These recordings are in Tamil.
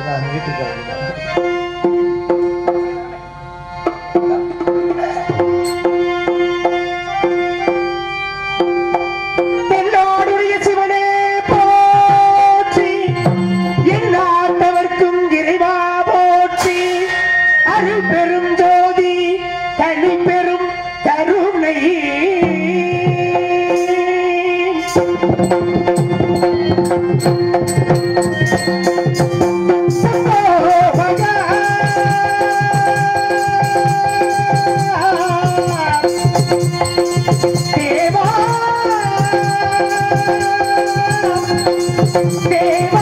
நான் வீட்டுக்கு வரேன். தென்னாடுடைய சிவனே போற்றி எல்லாத்தவர்க்கும் இறைவா போற்றி அருள் பெரும் ஜோதி தனி பெரும் கருணை தேவா தேவா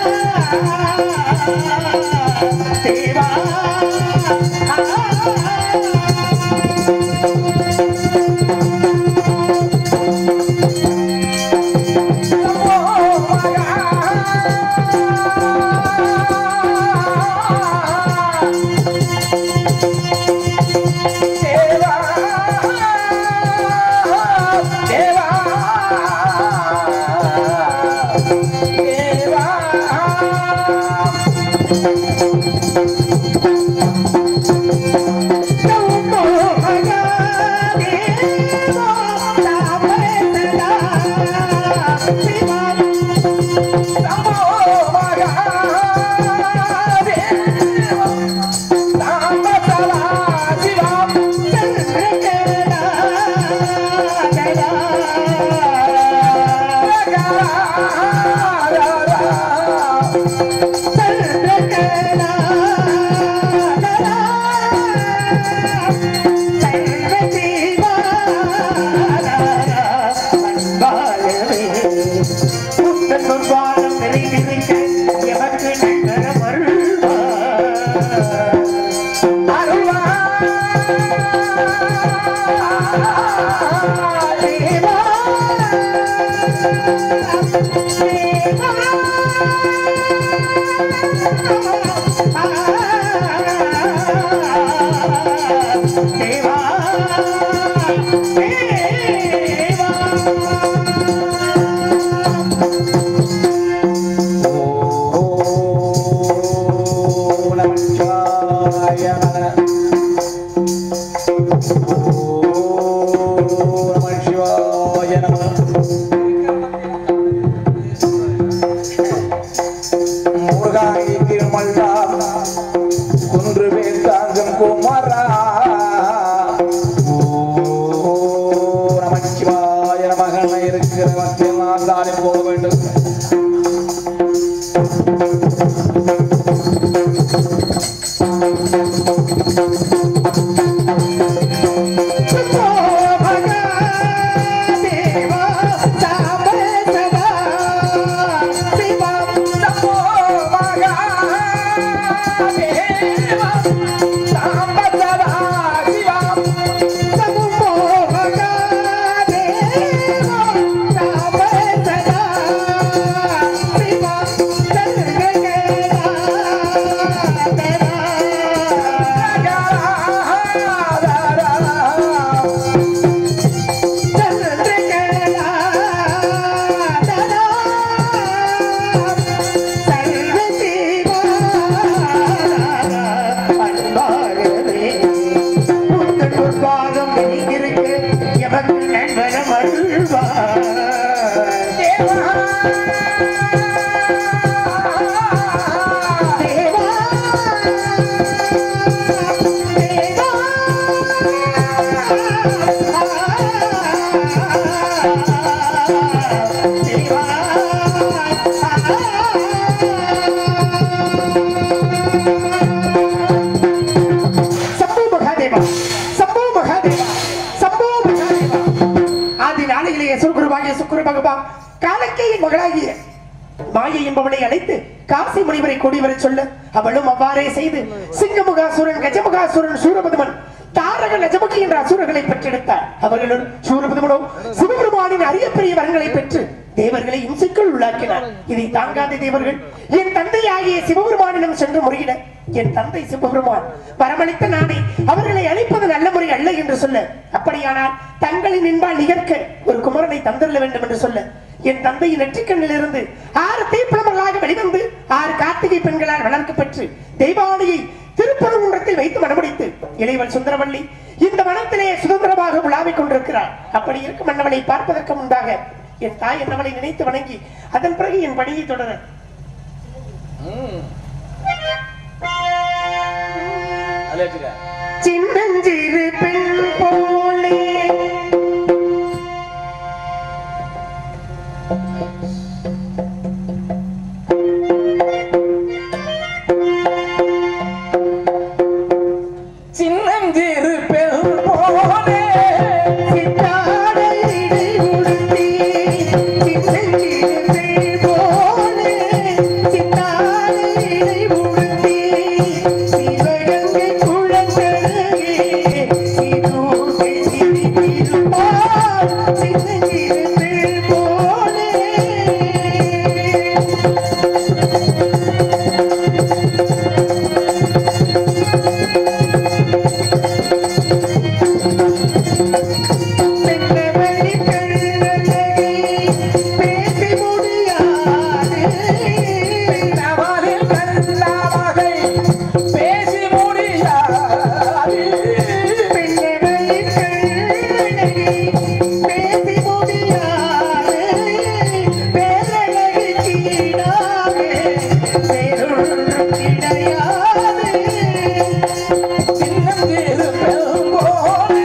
தேவா தேவா குன்று வேந்தாங்கும் குமரா நமச்சிவாய மகன இருக்கிற மத்தியில் நான் தானே போக வேண்டும் சம்போ மகாதேவா சம்போ மகாதேவா சம்போ மகாதேவா ஆதி நாளையிலேயே சுக்குருவாகிய சுக்குரு பகவான் காலக்கையின் மகளாகிய மாயை என்பவனை அழைத்து காசி முனிவரை கூடி வரச் சொல்ல அவளும் அவ்வாறே செய்து சிங்கமுகாசுரன் கஜமுகாசுரன் சூரபதுமன் தாரக லஜமுகி என்ற அசுரர்களை பெற்றெடுத்தார் அவர்களும் சூரபதுமனோ சிவபெருமானின் அரிய பெரிய வரங்களை பெற்று தேவர்களை இம்சைக்குள் உள்ளாக்கினார் இதை தாங்காத தேவர்கள் என் தந்தையாகிய சிவபெருமானிடம் சென்று முறையிட என் தந்தை சிவபெருமான் வரமளித்த நானே அவர்களை அழிப்பது நல்ல முறை அல்ல என்று சொல்ல அப்படியானால் தங்களின் என்பால் நிகர்க்க ஒரு குமரனை தந்துள்ள வேண்டும் என்று சொல்ல என் தந்தையின் நெற்றிக்கண்ணிலிருந்து ஆறு தீப்பிழம்பர்களாக வெளிவந்து ஆறு கார்த்திகை பெண்களால் வளர்க்கப்பெற்று தெய்வானையை திருப்பரங்குன்றத்தில் வைத்து மணமுடித்து இளைவன் சுந்தரவள்ளி இந்த வனத்திலே சுதந்திரமாக உலாவிக் கொண்டிருக்கிறார் அப்படி இருக்கும் மன்னவனை பார்ப்பதற்கு முன்பாக என் தாய் என்னவளை நினைத்து வணங்கி அதன் பிறகு என் பணியை தொடர அலேச்சுக்க சின்னஞ்சிறு பெண் போலே சின்னஞ்சிறு பெண் போலே சித்தாடையிடை உடுத்தி, சின்னஞ்சிறு பெண் போலே சித்தாடையிடை உடுத்தி, சிவகங்கை குளத்தழகே, சிதூர்க்கை சிரித்திருப்பாள், சின்னஞ்சிறு பெண் போலே பெற்றவழி கண்ணழகி பேசி முடியாது அவளில் கண்ணாமகை பேசி முடியாது பெற்றவழி கண்ணழகி பேசி முடியாது பேரழகி சீடாவே வேறொன்றும் கிடையாது சின்னஞ்சிறு பெண் போலே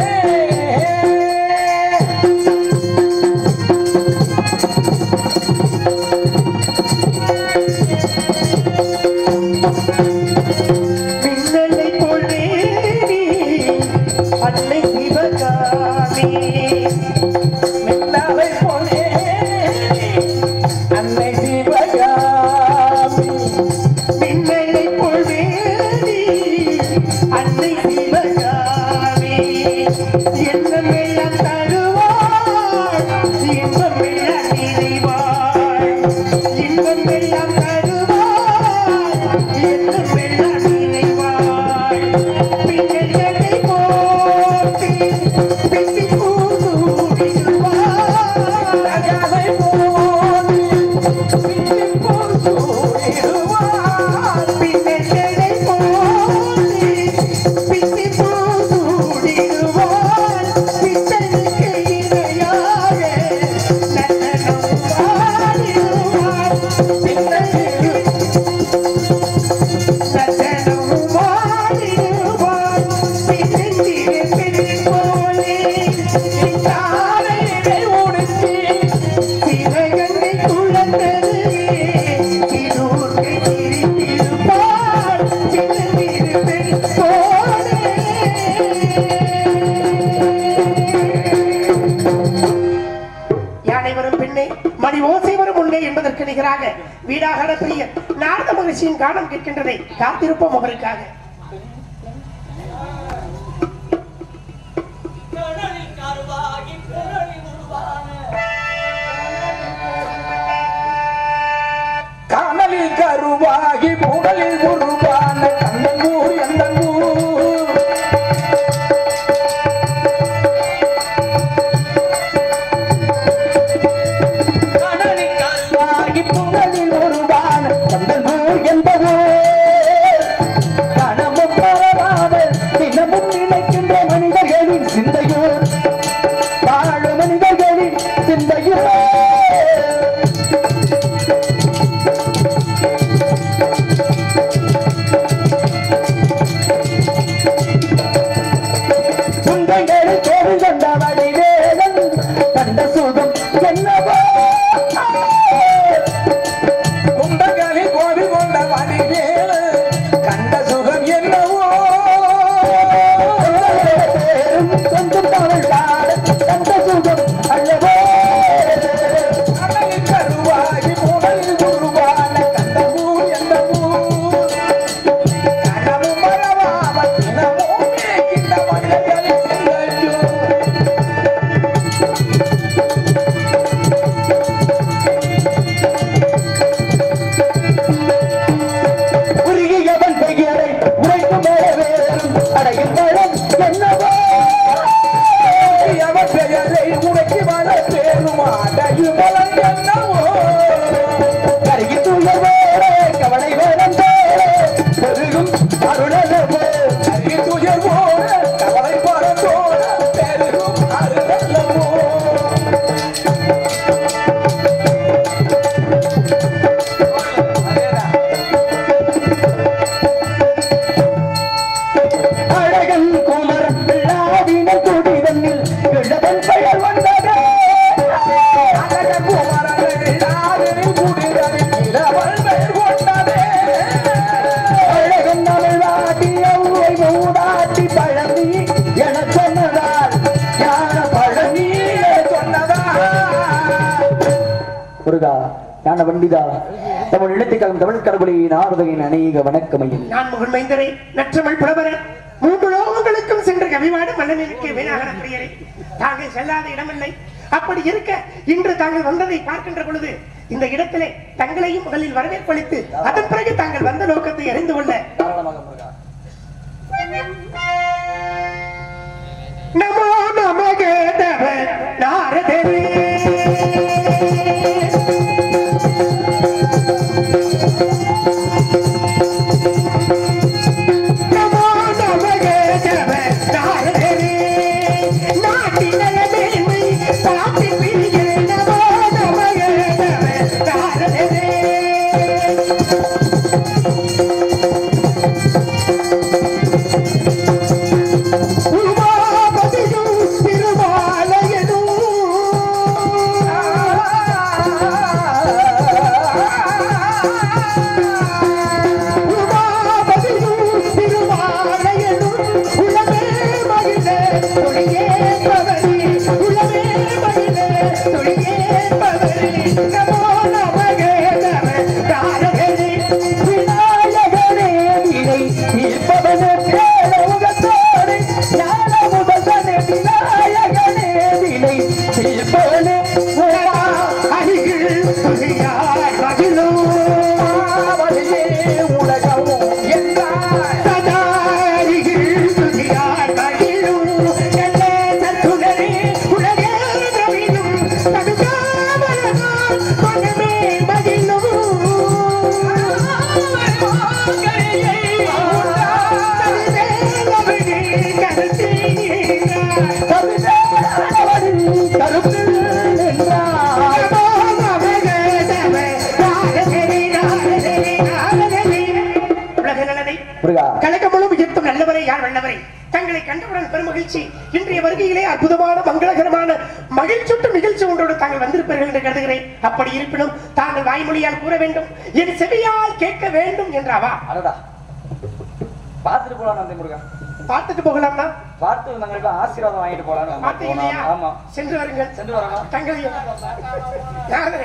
மின்னலை பொழேடி அன்னை சிவகாமி மின்னலை போலே அன்னை சிவகாமி மின்னலை பொழேடி அன்னை சிவகாமி எண்ணமெல்லாம் தருவாள் இன்பமெல்லாம் நிறைவாள் இன்பமெல்லாம் தருவாள் எண்ணமெல்லாம் நிறைவாள் பின்னல்களை போற்றி பிசி பூசூடிடுவாள் அகலை போலே பிச்சி போல் சூடிடுவார் பின்னல்களை போற்றி பிசி பூசூடிடுவாள் பித்தனுக்கு இணையாக நன்னனம் பாடிடுவாள் பின்னலுக்கு நன்னனம் பாடிடுவாள் பின்னந்திர பெண் போலே தாரையிடை உடுத்தி சிவகங்கை குளத்தருகே சிறுகை சிரித்திருப்பாள் சின்னந்திரு பெண் யானை வரும் பின்னே மணி ஓசை வரும் முன்னே என்பதற்கு நிகராக வீடாக பெரிய நாரத மகிழ்ச்சியின் காலம் கேட்கின்றதை காத்திருப்போம் அவருக்காக கடலில் கருவாகி புரளில் உருவான காணலில் கருவாகி புகழில் உருவான கந்தங்கூர் எந்தங்கூர் கடலில் கருவாகி ஆகி புகழில் உருவான கந்தங்கூர் என்பவர் கணமும் மறவாத தினமும் நினைக்கின்ற மனிதர்களின் சிந்தையோர் வாழும் மனிதர்களின் சிந்தையோர் குந்தைகளை கோவில் கொண்ட வடிவேலன் கண்ட சுகம் என்னவோ குந்தகளில் கோவில் கொண்ட வடிவேலு கண்ட சுகம் என்னவோ கொஞ்சம் தமிழ் பாட கண்ட சுகம் அல்லவோ கடலில் கருவாகி முதலில் உருவான கண்ட ஊர் எந்த ஊர் கனவும் மறவாமல் தினமும் மேய்க்கின்ற மனிதர்களின் சிந்தையோ உருகியவன் பெயரை உரைக்கும் வேறும் அடையும் பழம் என்னவோ உருகியவன் பெயரை உரைக்கு வள பேரும் அடையும் இருமலை என்னவோ கருகி துயர்வோட கவலை வரந்தோட பெருகும் அருளவோ கருகி துயர்வோட கவலை வரந்தோட பெருகும் அருளவோ அழகன் குமர் விழாவின குடிதனில் இளவன் பெயர் வந்ததே அழகன் குமரன் விழாவினில் குடிதனில் இளவன் பெயர் கொண்டதே அழகன் தமிழ்நாட்டி அவ்வை மூதாட்டி பழனி என சொன்னதால் ஞான பழனி என சொன்னதால் முருகா ஞான பண்டிதா தமிழ் எழுத்துக்களும் தமிழ் கடவுளின் ஆறுதலின் அநேக வணக்கமையில் நான் முகன் மைந்தரே நற்றமிழ் புலவரே மூன்று லோகங்களுக்கும் சென்று கவிவாடு மன்னனுக்கு வீணாகன பிரியரே தாங்கள் செல்லாத இடமில்லை அப்படி இருக்க இன்று தாங்கள் வந்ததை பார்க்கின்ற பொழுது இந்த இடத்திலே தங்களையும் முதலில் வரவேற்பளித்து அதன் பிறகு தாங்கள் வந்த நோக்கத்தை அறிந்து கொள்ள நமோ நமகே தவ நாரதரே நமோ நமகே தவ நாரதரே நாட்டினல மேன்மை பாட்டி பிரியே நமோ நமகே தவ நாரதரே உமாபதியும் திருமாலயனும் உமாபதியும் திருமாலயனும் உலமே மகிழ துணியே பவனி உலமே மகிழ துணியே பவனி நமோ நமகே நம தாரகனே விநாயகனே வினை தீர்ப்பவனே பேரமுகத்தோடு ஞான முதல்வனே விநாயகனே வினை தீர்ப்பவனே உலகா அருகில் துணியாய் மகிழும் மாவலியே உலகமும் என்றாய் சதா அருகில் துணியாய் மகிழும் நல்ல சத்துணரே உலகே நவிலும் தடுக்காமலனால் மனமே மகிழும் கருத்து என்றாய் உலக நலனை முருகா கலக்கமுழும் யுத்தம் நல்லவரை யார் வல்லவரை தங்களை கண்டவுடன் பெருமகிழ்ச்சி இன்றைய வருகையிலே அற்புதமான மங்களகரமான மகிழ்ச்சூட்டும் நிகழ்ச்சி ஒன்றோடு தாங்கள் வந்திருப்பீர்கள் என்று கருதுகிறேன் அப்படி இருப்பினும் தாங்கள் வாய்மொழியால் கூற வேண்டும் என் செவியால் கேட்க வேண்டும் என்றாவா அடடா பார்த்துட்டு போலாம் நந்தி முருகா பார்த்துட்டு போகலாம்னா பார்த்து நாங்களுக்கு ஆசீர்வாதம் வாங்கிட்டு போலாம் பார்த்தீங்க இல்லையா ஆமா சென்று வருங்கள் சென்று வரணும் தங்களையும் யாரே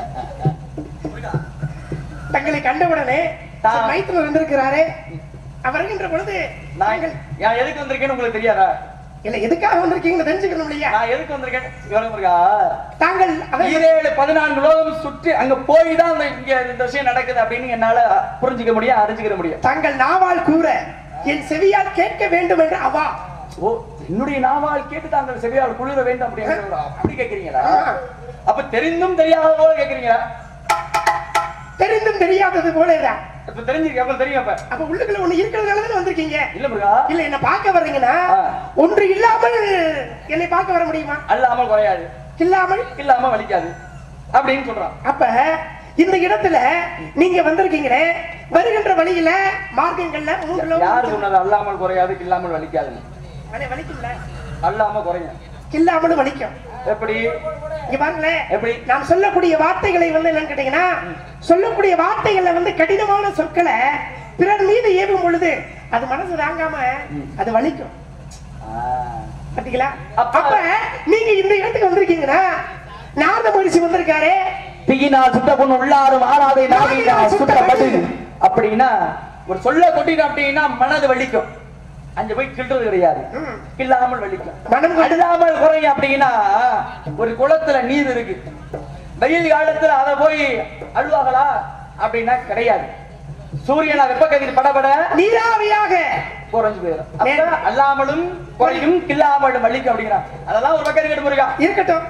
தங்களை கண்டவுடனே தா- மைத்துல வந்திருக்கிறாரே அவர் வருகின்ற பொழுது நான் நாங்கள் நான் எதுக்கு வந்திருக்கேன்னு உங்களுக்கு தெரியாதா இல்ல எதுக்காக வந்திருக்கீங்கன்னு தெரிஞ்சுக்கணும் இல்லையா நான் எதுக்கு வந்திருக்கேன் இவரு முருகா தாங்கள் அவர் ஈரேழு பதினான்கு லோகம் சுற்றி அங்க போய் தான் அந்த இங்க இந்த விஷயம் நடக்குது அப்படின்னு என்னால புரிஞ்சுக்க முடியும் அறிஞ்சுக்கிற முடியும் தாங்கள் நாவால் கூற என் செவியால் கேட்க வேண்டும் என்று அவா ஓ என்னுடைய நாவால் கேட்டு தாங்கள் செவியால் குளிர வேண்டும் அப்படின்னு அப்படி கேக்குறீங்களா ஆ. அப்ப தெரிந்தும் தெரியாத போல கேக்குறீங்களா தெரிந்தும் தெரியாதது போலதான் இப்ப தெரிஞ்சிருக்கு அப்ப தெரியும் அப்ப அப்ப உள்ளுக்குள்ள ஒண்ணு இருக்கிறதுனால தானே வந்திருக்கீங்க இல்ல முருகா இல்ல என்ன பார்க்க வர்றீங்கன்னா ஆ. ஒன்று இல்லாமல் என்னை பார்க்க வர முடியுமா அல்லாமல் குறையாது இல்லாமல் இல்லாம வலிக்காது அப்படின்னு சொல்றான் அப்ப இந்த இடத்துல நீங்க வந்திருக்கீங்களே வருகின்ற வழியில மார்க்கங்கள்ல மூன்று யாரு லோகம் சொன்னது அல்லாமல் குறையாது இல்லாமல் வலிக்காதுன்னு அடே, வலிக்கும்ல அல்லாம குறையும் இல்லாமலும் வலிக்கும் எப்படி இங்க பாருங்களேன் எப்படி? நாம் சொல்லக்கூடிய வார்த்தைகளை வந்து என்னன்னு கேட்டீங்கன்னா சொல்லக்கூடிய வார்த்தைகள்ல வந்து கடினமான சொற்களை பிறர் மீது ஏவும் பொழுது அது மனசு தாங்காம அது வலிக்கும் பாத்தீங்களா அப்ப- அப்ப நீங்க இந்த இடத்துக்கு வந்திருக்கீங்கன்னா நாரத மகிழ்ச்சி வந்திருக்காரு தீயினால் சுட்ட பொண்ணு உள்ளாரும் ஆறாதை நாவினால் சுட்டப்படு அப்படின்னா ஒரு சொல்ல கொட்டிட்டு அப்படின்னா மனது வலிக்கும் அங்க போய் கிள்றது கிடையாது ம். கில்லாமல் வலிக்கும் மனம் கொண்டு- அழுதாமல் குறையும் அப்படின்னா ஒரு குளத்துல நீர் இருக்கு வெயில் காலத்துல அத போய் அழுவாங்களா அப்படின்னா கிடையாது சூரியனா வெப்ப கதிர் படபட நீராவியாக குறைஞ்சு போயிடும் அப்ப அல்லாமலும் குறையும் கில்லாமலும் வலிக்கும் அப்படிங்கிறான் அதெல்லாம் ஒரு பக்கம் இருக்கட்டும் இருக்கா இருக்கட்டும்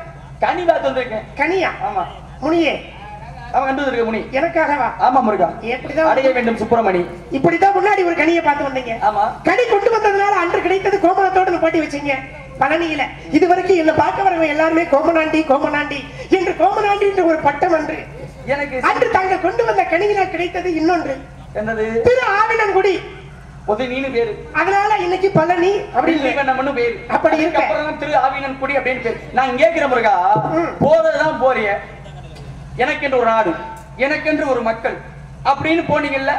கனி பார்த்து வந்திருக்கேன் கனியா ஆமா முனியே அவன் கண்டு வந்திருக்க முனி எனக்காகவா ஆமா முருகா எப்படிதான் அடைய வேண்டும் சுப்பிரமணி இப்படிதான் முன்னாடி ஒரு கனியை பார்த்து வந்தீங்க ஆமா கனி கொண்டு வந்ததுனால அன்று கிடைத்தது கோமணத்தோட பாட்டி வச்சீங்க பழனியில இது வரைக்கும் என்ன பார்க்க வரவங்க எல்லாருமே கோமனாண்டி கோமனாண்டி என்று கோமனாண்டி என்ற ஒரு பட்டம் அன்று எனக்கு அன்று தாங்கள் கொண்டு வந்த கனியினால் கிடைத்தது இன்னொன்று என்னது திரு ஆவினன்குடி பொது நீனு பேரு அதனால இன்னைக்கு பழனி அப்படின்னு அப்படின்னு பேரு அப்படி இருக்க. அப்புறம் தான் திரு ஆவினன் குடி அப்படின்னு பேரு நான் கேட்கிற முருகா ம். போறதுதான் போறிய எனக்கென்று ஒரு நாடு எனக்கென்று ஒரு மக்கள் அப்படின்னு போனீங்கல்ல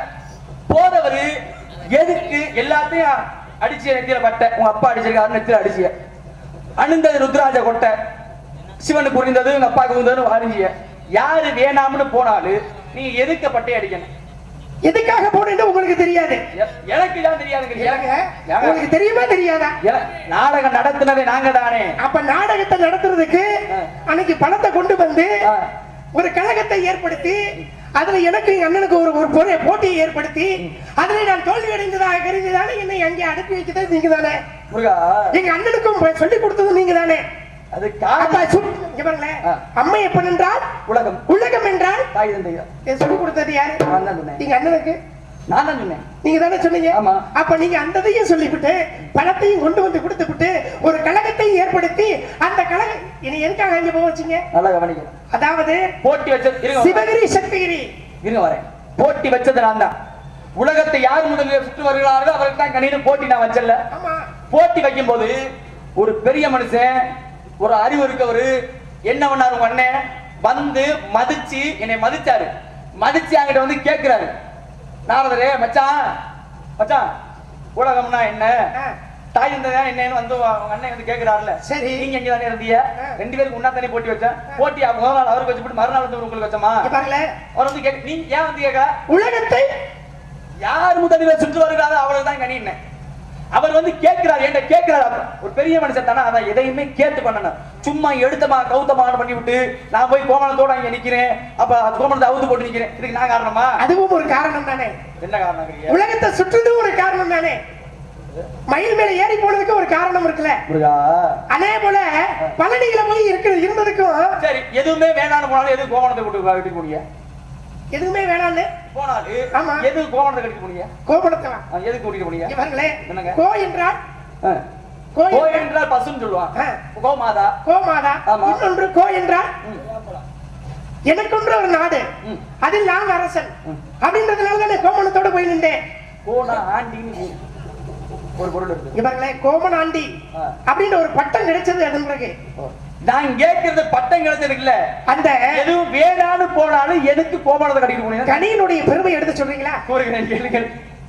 போறவரு எதுக்கு எல்லாத்தையும் அடிச்சு நெத்தியில பட்ட உங்க அப்பா அடிச்சிருக்காரு நெத்தியில அடிச்சிய அணிந்தது ருத்ராஜ கொட்டை சிவனுக்கு புரிந்தது உங்க அப்பாவுக்கு புரிந்தது அறிஞ்சிய யாரு வேணாம்னு போனாலும் நீங்க எதுக்கு பட்டை அடிக்கணும் எதுக்காக போனேன்னு உங்களுக்கு தெரியாது எ- எனக்கு தான் தெரியாதுங்க ஏங்க, எனக்கு உங்களுக்கு தெரியுமா தெரியாதா என- நாடகம் நடத்தினதே நாங்க தானே அப்ப நாடகத்தை நடத்துறதுக்கு ஆ. அன்னைக்கு பணத்தை கொண்டு வந்து ஆ. ஒரு கழகத்தை ஏற்படுத்தி அதுல எனக்கு எங்க அண்ணனுக்கு ஒரு ஒரு பொறை போட்டியை ஏற்படுத்தி அதுல நான் தோல்வி அடைந்ததாக கருதிதானே என்னை அங்கே அனுப்பி வைக்கிறது நீங்க தானே முருகா எங்க அண்ணனுக்கும் சொல்லி கொடுத்தது நீங்க தானே அது அப்ப காரணம் சுட்- இங்க பாருங்களேன் ஆ. அம்மை எப்பன் என்றால் உலகம் உலகம் என்றால் தாய் தந்தையா இதை சொல்லி கொடுத்தது யாரு நான் தான் சொன்னேன் நீங்க அண்ணனுக்கு நான் தான் சொன்னேன் நீங்க தானே சொன்னீங்க ஆமா. அப்ப நீங்க அந்ததையும் சொல்லிவிட்டு பணத்தையும் கொண்டு வந்து கொடுத்துவிட்டு ஒரு கழகத்தையும் ஏற்படுத்தி அந்த கழகம் இனி எதுக்காக அங்க போக வச்சீங்க நல்லா கவனிக்கிறேன் அதாவது போட்டி வச்சது இருங்க சிவகிரி சக்திகிரி இருங்க வரேன் போட்டி வச்சது நான் தான் உலகத்தை யார் முதலில் சுற்றி வருகிறார்களோ அவருக்கு தான் கணிதம் போட்டி நான் வச்சல ஆமா போட்டி வைக்கும் போது ஒரு பெரிய மனுஷன் ஒரு அறிவு இருக்கவரு என்ன பண்ணாரு உங்க அண்ணன் வந்து மதிச்சு என்னை மதிச்சாரு மதிச்சு என்கிட்ட வந்து கேக்குறாரு நாரதரே மச்சான் மச்சான் உலகம்னா என்ன ஆ. தாய் தந்தை என்னன்னு வந்து அவங்க அண்ணன் வந்து கேக்குறாருல்ல சரி. நீங்க இங்க தானே இருந்தீங்க ஆ. ரெண்டு பேருக்கு உண்ணா தானே போட்டி வச்சேன் போட்டி முதல் நாள் அவருக்கு வச்சுட்டு மறுநாள் வந்து உங்களுக்கு வச்சோமா இங்க பாருங்களேன் அவர் வந்து கேட்க நீங்க ஏன் வந்து கேட்க உலகத்தை யார் முதலில் சுற்று வருகிறாரோ அவரை தான் கணினேன் அவர் வந்து கேட்கிறார் என்கிட்ட கேட்கிறார் அப்ப. ஒரு பெரிய மனுஷன் தானே அதான் எதையுமே கேட்டு பண்ணணும் சும்மா எடுத்தமா கௌத்தமான பண்ணி விட்டு நான் போய் கோமணத்தோட இங்க நிக்கிறேன் அப்ப அது கோமணத்தை அவுத்து போட்டு நிக்கிறேன் இதுக்கு நான் காரணமா அதுவும் ஒரு காரணம் தானே என்ன காரணம் இருக்கிறீங்க உலகத்தை சுற்றுதும் ஒரு காரணம் தானே மயில் மேல ஏறி போனதுக்கு ஒரு காரணம் இருக்குல்ல முருகா அதே போல பழனியில போய் இருக்கிறது இருந்ததுக்கும் சரி எதுவுமே வேணாம்னு போனாலும் எது கோமணத்தை விட்டு கட்டி போனீங்க எதுவுமே வேணாம்னு போனாலும் ஆமா. எது கோமணத்தை கட்டி போனீங்க கோபுரத்தை வா. ஆ, எதுக்கு கூட்டிட்டு போனீங்க இங்க பாருங்களேன் என்னங்க? கோ என்றால் ஆ. கோ கோ என்றால் என்றால் பசுன்னு சொல்லுவான் ஆ. கோமாதா கோமாதா ஆமா. இன்னொன்று கோ என்றால் ம். எனக்கொன்று ஒரு நாடு ம். அதில் நான் அரசன் ம். அப்படின்றதுனால தானே கோமணத்தோட போய் நின்றேன் கோனா ஆண்டின்னு ஒரு பொருள் இருக்கு இங்க பாருங்களேன் கோமன் ஆண்டி ஆ. அப்படின்ற ஒரு பட்டம் கிடைச்சது அதன் பிறகு நான் கேட்கறது பட்டம் கிடைச்சதுக்குல அந்த எதுவும் வேணான்னு போனாலும் எதுக்கு கோமணத்தை கட்டிட்டு போனீங்க கனியினுடைய பெருமை எடுத்து சொல்றீங்களா கூறுகிறேன் கேளுங்கள்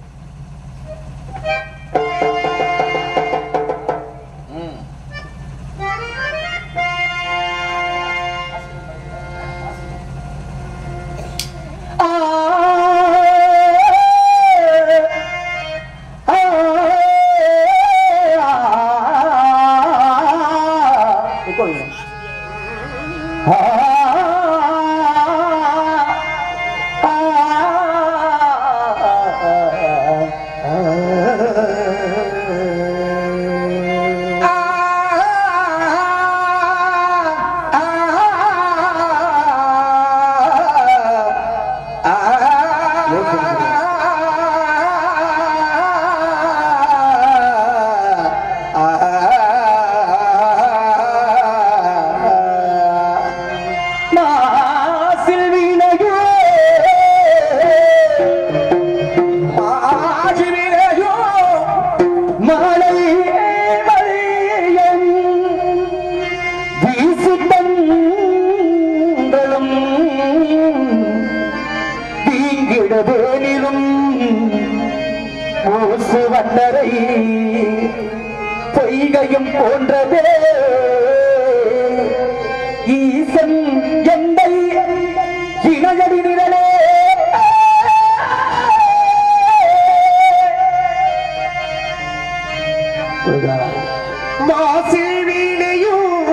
ம். ஆ, ஆ, ஆ. இப்போ வைங்க. ஆ, ஆ, ஆ, ஆ, மாசில் வீணையோ மாசி வீணையோ மாலை மலையம் வீசுத்தங்களும் தீங்கிடவேனிலும் ஓசு வண்ணரை பொய்கையும் போன்றதே ஈசன் எந்தை இணையடி நிழலே மாசில் வீணையும்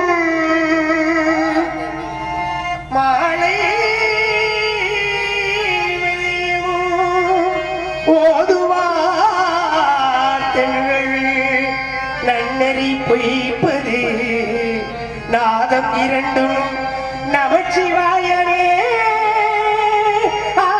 மாலை ஓதுவார் தெங்கள் நன்னறி பொய்ப்பது நாதம் இரண்டும் நமச்சிவாயவே ஆ.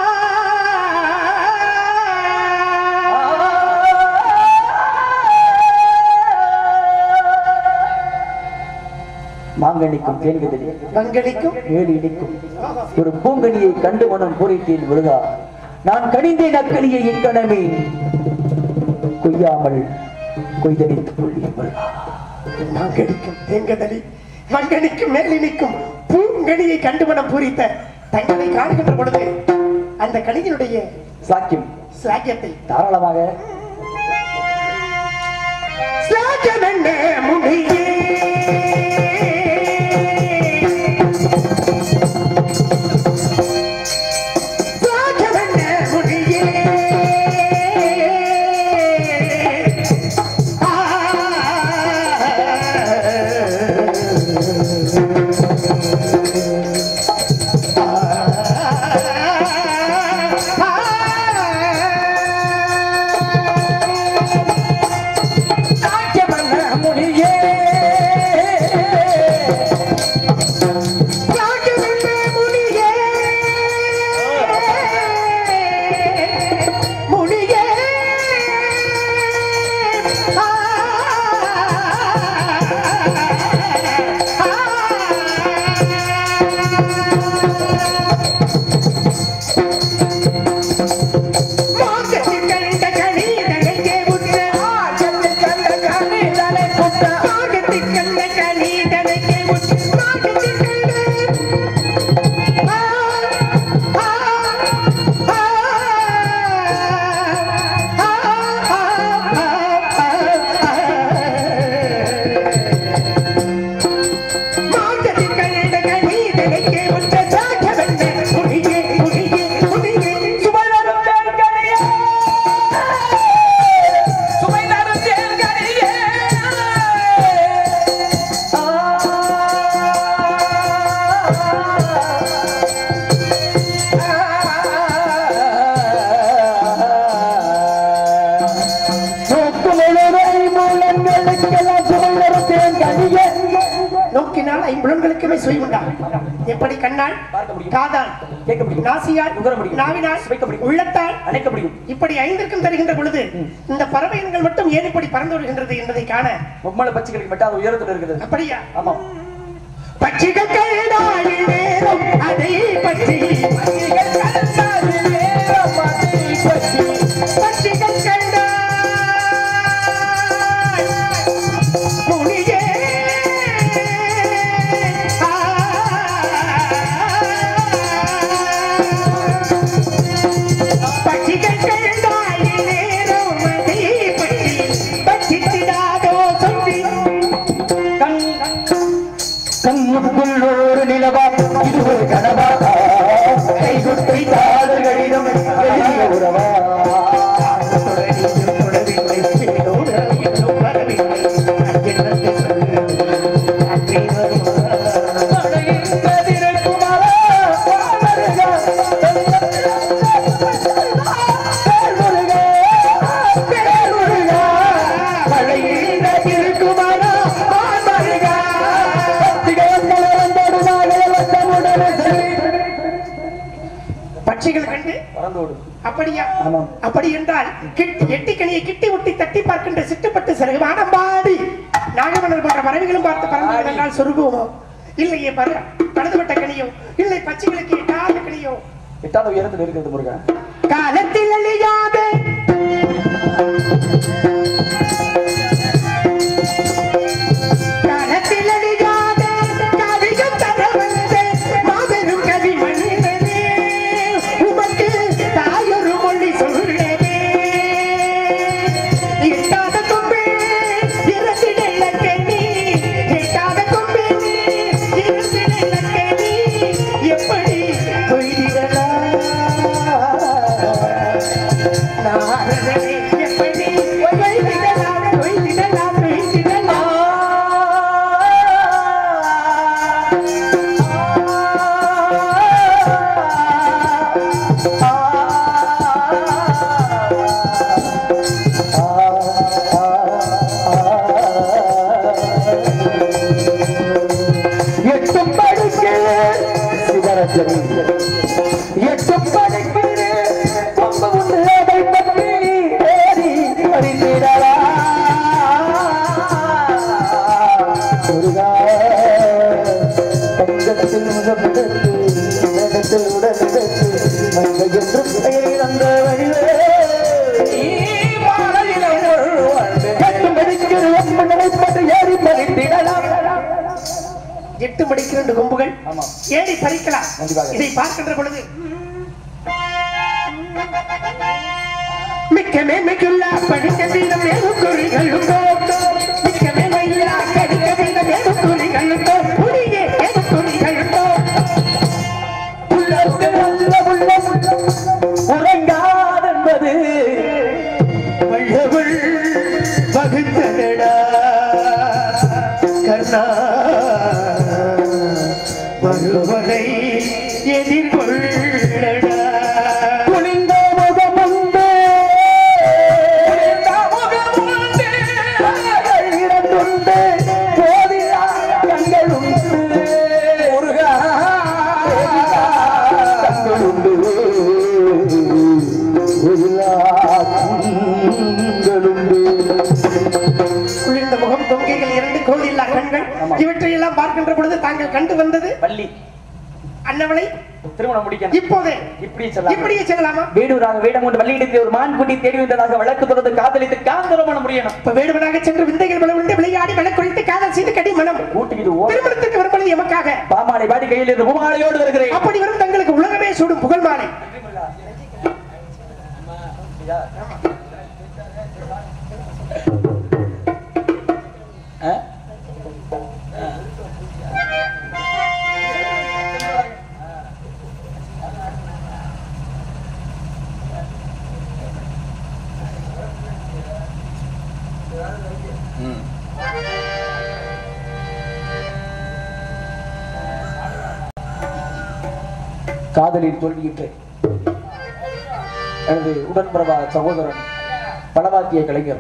மாங்கனிக்கும் தேன்கதிலே பங்களிக்கும் ஏழு இனிக்கும் ஒரு பூங்கனியை கண்டு மனம் பூரித்தேன் முருகா நான் கணிந்தேன் அக்கனியை எக்கணமே கொய்யாமல் கொய்தடித்துக் கொள்வேன் முருகா மாங்கடிக்கும் தேங்கதலி மங்கனிக்கும் மேலினிக்கும் பூங்கனியை கண்டுமணம் பூரித்த தங்களை காணுகின்ற பொழுது அந்த கனியினுடைய சாக்கியம் சிலாக்கியத்தை தாராளமாக சிலாக்கியம் என்ன முனியே சிலாக்கியம் என்ன முனியே சாக்கியமல்ல மொழியே சுமைதரும் தேன்கனியே சுமைதரும் தேன்கனியே நோக்கினால் ஐம்புலன்களுக்குமே சுவை உண்டா எப்படி கண்ணால் பார்க்க முடியும். காதால் கேட்க முடியும். நாசியால் நுகர முடியும். நாவினால் சுவைக்க முடியும். உள்ளத்தால் அணைக்க முடியும் இப்படி ஐந்திற்கும் தருகின்ற பொழுது இந்த பறவை இனங்கள் மட்டும் ஏன் இப்படி பறந்து வருகின்றது என்பதை காண மும்மல பச்சைகளுக்கு மட்டும் அது உயரத்தில் இருக்குது அப்படியா ஆமாம் பட்சிகள் கண்டாடி நேரம் அதை பற்றி பட்சிகள் கண்டாய் முனியே ஆ. பட்சிகள் கண்டாய் நேரம் அதை பற்றி பட்சித்திடாதோ சொல்லி கண்ணுக்குள் ஒரு நிலவா இது ஒரு கனவா கைகுட்டை காதல்களிடம் எழுதிய உறவா பட்சிகள் கண்டு பறந்தோடு அப்படியா ஆமாம். அப்படி என்றால் கிட்டி எட்டிக்கனியை கிட்டி ஒட்டி தட்டி பார்க்கின்ற சிட்டுப்பட்டு சிறகு வானம்பாடி நாகமன்னர் போன்ற பறவைகளும் பார்த்து பறந்து என்றால் சொருகுவோமோ இல்லையே பரு பழுதுபட்ட கனியோ இல்லை பச்சைகளுக்கு எட்டாத கனியோ எட்டாவது உயரத்தில் இருக்கிறது முருகன் காலத்தில் அழியாத காலத்தில் அழியாத கவிகம் தர வந்த மாபெரும் கவி மனிதனே உமக்கு தாயொரு மொழி சொல்லவே எட்டாத கொம்பே இரசிடல கனி எட்டாத கொம்பே இரசிடல கனி எப்படி கொய்திடலாம் எட்டு மணிக்கு ரெண்டு கொம்புகள் ஆமா. ஏறி பறிக்கலாம் கண்டிப்பாக. இதை பார்க்கின்ற பொழுது மிக்க மேன்மைக்குள்ள படிக்க வீதம் மேலும் குறிகளுண்டோ மிக்க மேன்மையுள்ள படிக்க வீதம் மேலும் குறிகளுண்டோ புரிய ஏது குறிகளுண்டோ உள்ளத்தில் நல்ல உள்ளம் உறங்காதென்பது வல்லவள் வகுத்தனடா கர்ணா வருவனை எதிர்கொள்ளடா குனிந்த முகமுண்டு குனிந்த முகமுண்டு இரண்டுண்டு போதிலா கண்களுண்டு முருகா கண்களுண்டு போதிலா கண்களுண்டு குளிர்ந்த முகம் தொங்கைகள் இரண்டு கோதில்லா கண்கள் ஆமா. இவற்றையெல்லாம் பார்க்கின்ற பொழுது தாங்கள் கண்டு வந்தது பள்ளி அன்னவளை திருமணம் முடிக்கணும் இப்போதே இப்படி செல்லாம் இப்படியே செல்லலாமா வேடூராக வேடம் கொண்டு வள்ளியிடத்தில் ஒரு மான் குட்டி தேடி வந்ததாக வழக்கு தொடர்ந்து காதலித்து காந்தரமணம் முடியணும் இப்ப வேடுவனாக சென்று விந்தைகள் பல உண்டு விளையாடி விளக்குழித்து காதல் செய்து கடி மனம் கூட்டிக்கிட்டு ஓ திருமணத்திற்கு வரும்பொழுது எமக்காக பாமாலை பாடி கையில் இருந்து பூமாலையோடு வருகிறேன் அப்படி வரும் தங்களுக்கு உலகமே சூடும் புகழ் மாலை ஆ? காதலில் தோல்வியிட்டு எனது உடன்பிறவா சகோதரன் பணமாக்கிய கலைஞர்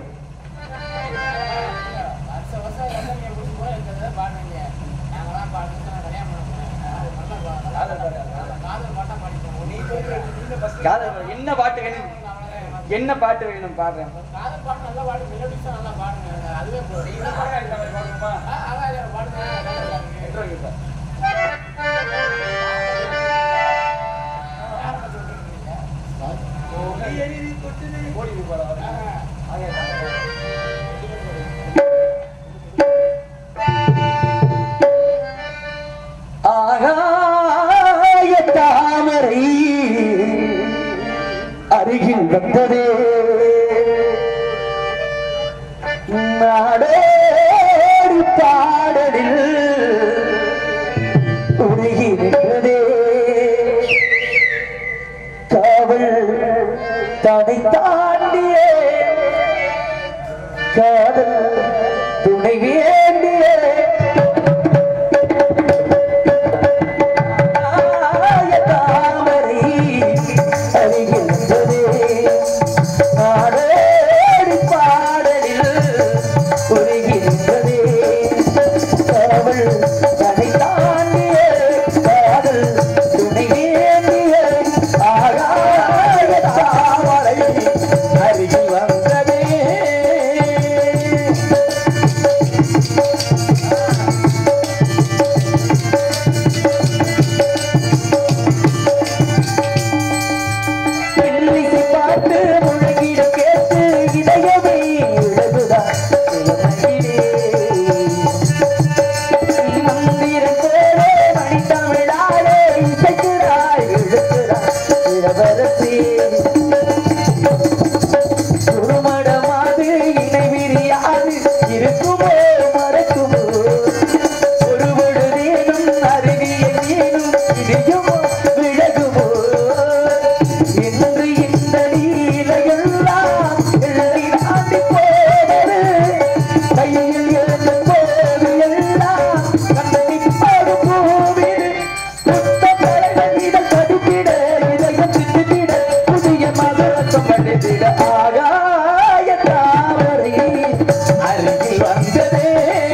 காதல் என்ன பாட்டு வேணும் என்ன பாட்டு வேணும் பாடுறேன் ஆகாய தாமரை அருகில் வந்ததே நாடோடி பாடலில் உருகி நின்றதே காவல் தடை தாண்டியே காதல் துணை வேண்டியே ஆய தாமரை அறிகின்றதே நாடோடி பாடலில் புரிகின்றதே காவல் தடை தாண்டிய காதல் துணை வேண்டிய ஆகாய தாமரை அருகில் வந்ததே இன்னிசை பாட்டு முழங்கிட கேட்டு இதயமே இழகுதான் இளமையிலே. மந்திரம் போல மணித்தமிழாலே இசைக்கிறாய், இழுக்கிறாய் இளவரசி. சுடுமடமாது இணை விரியாது இருக்குமோ மறக்குமோ ஒரு பொழுதேனும் அருவியில் ஏனும் இடியுமோ விலகுமோ இன்று இந்த நீலையெல்லாம் எல்லை தாண்டி போனது கையில் இருந்த போது எல்லாம் கண்ணை பாடும் பூவில் புத்த பறவைகள் இதழ் கடித்திட இதயம் சிந்தித்திட புதிய மகரசம் அடைந்திட ஆகாய தாமரை அருகில் வந்ததே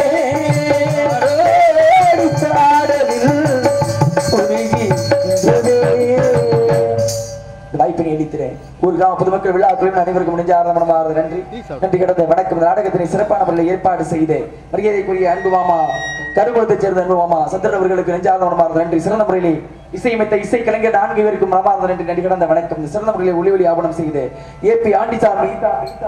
ஆரோடி சாடலில் உருகி நின்றதே. இந்த வாய்ப்பினை அளிக்கிறேன் ஊர்காம பொதுமக்கள் விழா குழுவின் அனைவருக்கும் முடிஞ்ச ஆரம்பமாகிறது நன்றி நன்றி கிடந்த வணக்கம் இந்த நாடகத்தினை சிறப்பான முறையில் ஏற்பாடு செய்து மரியாதைக்குரிய அன்பு மாமா கருகுலத்தைச் சேர்ந்த அன்பு மாமா சந்திரன் அவர்களுக்கு நெஞ்சார்ந்தவனமாகிறது நன்றி சிறந்த முறையில் இசையமைத்த இசை கலைஞர் நான்கு பேருக்கும் மனமார்ந்த நன்றி நன்றி கிடந்த வணக்கம் இந்த சிறந்த முறையில் ஒளி ஒளி ஆவணம் செய்து ஏபி ஆண்டிசாமி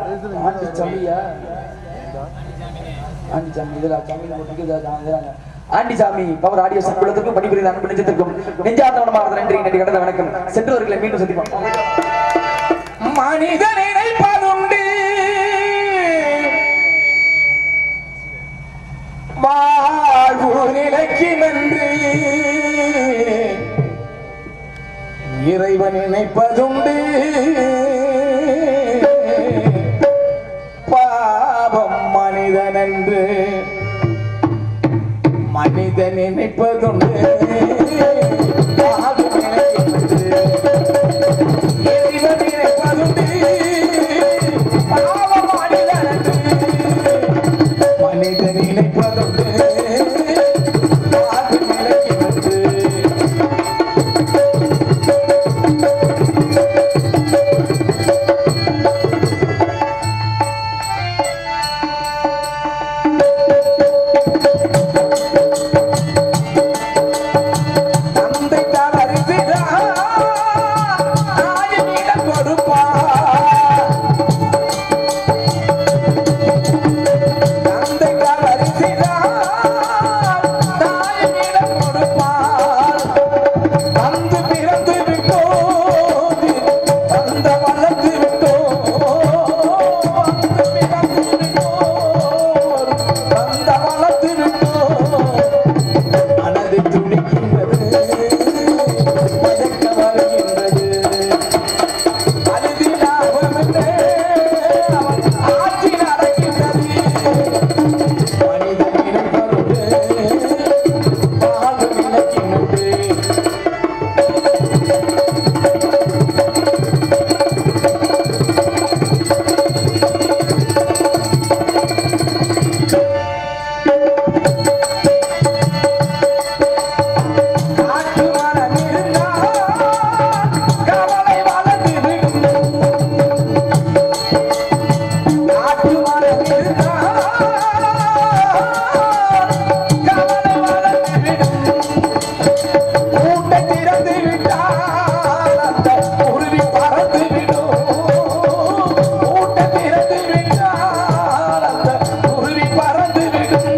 ஆண்டிசாமியா ஆண்டிசாமி இதுல தமிழ் போட்டுருக்கு, இதுல இதெல்லாம் ஆண்டிசாமி பவர் ஆடியோ சம்பளத்திற்கும் பணிபுரிந்த அன்பு நெஞ்சத்திற்கும் நெஞ்சார்ந்தவனமாக நன்றி நன்றி கடந்த வணக்கம் சென்றவர்களை மீண்டும் சந்திப்போம் மனித நினைப்பதுண்டு வாழ்வு நிலைக்குமென்று இறைவன் நினைப்பதுண்டு பாவம் மனிதனென்று மனிதன் நினைப்பதுண்டு பாவம் நினைக்கின்றது இறைவன் நினைப்பதுண்டு பாவம் மனிதனன்று. மனிதன் நினைப்பதுண்டு பாவம் நினைக்கின்றது. தந்தை தவறுகிறார், தாயினிடம் கொடுப்பார். தந்தை தவறுகிறார், தாயினிடம் கொடுப்பார். வந்து பிறந்து விட்டோம், தந்த வளர்ந்து விட்டோம். வந்து பிறந்து விட்டோம், தந்த வளர்ந்து விட்டோம். மனது துடிக்கின்றது மயக்க வருகின்றது அழுதி லாபமென்றே அவன் ஆட்சி நடக்கின்றது மனிதன் இணைப்பதுண்டு வாழ்வு நினைக்கின்றது காற்று மரம் இருந்தால் கவலை வளர்ந்து விடும் காற்று மரம் இருந்தால் கவலை வளர்ந்து விடும் கூட்டை திறந்து விட்டால் அந்த குருவி பறந்து விடும் கூட்டை திறந்து விட்டால் அந்த குருவி பறந்து விடும்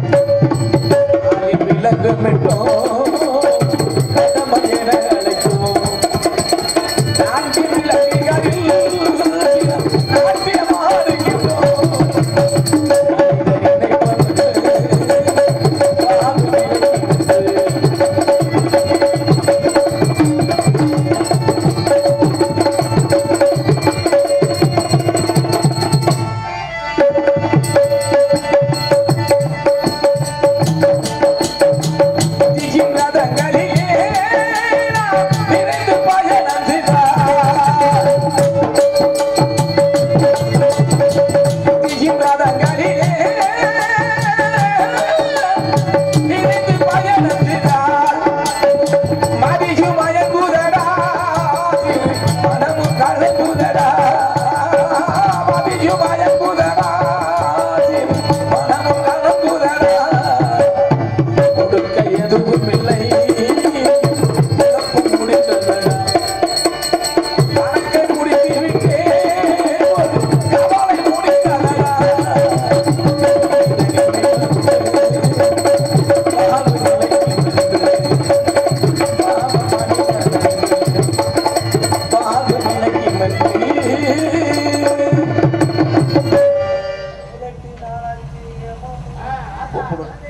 விளங்குமிட்டோம் கடமை என அழைக்கும் நான்கு விலங்குகளில் நாட்டிய மாறுகின்றோம் மனிதனை வந்து வாழ்வு நிலைக்கின்றது. திகின்றதங்களிலே நாம் நிறைந்து பயணம் செய்தார். திகின்றதங்களிலே நிறைந்து பயணம் செய்தார். மதியு மயங்குதடா, மனமும் கலங்குதடா. மதியு மயங்குதடா, மனமும் கலங்குதடா. கொடுக்க எதுவும் இல்லை இழப்பு முடிந்ததடா. கணக்கை முடித்து விட்டேன், ஒரு கவலை முடிந்ததடா. வாழ்வு நிலைக்கின்றது. வாழ்வு நிலைக்கின்றது.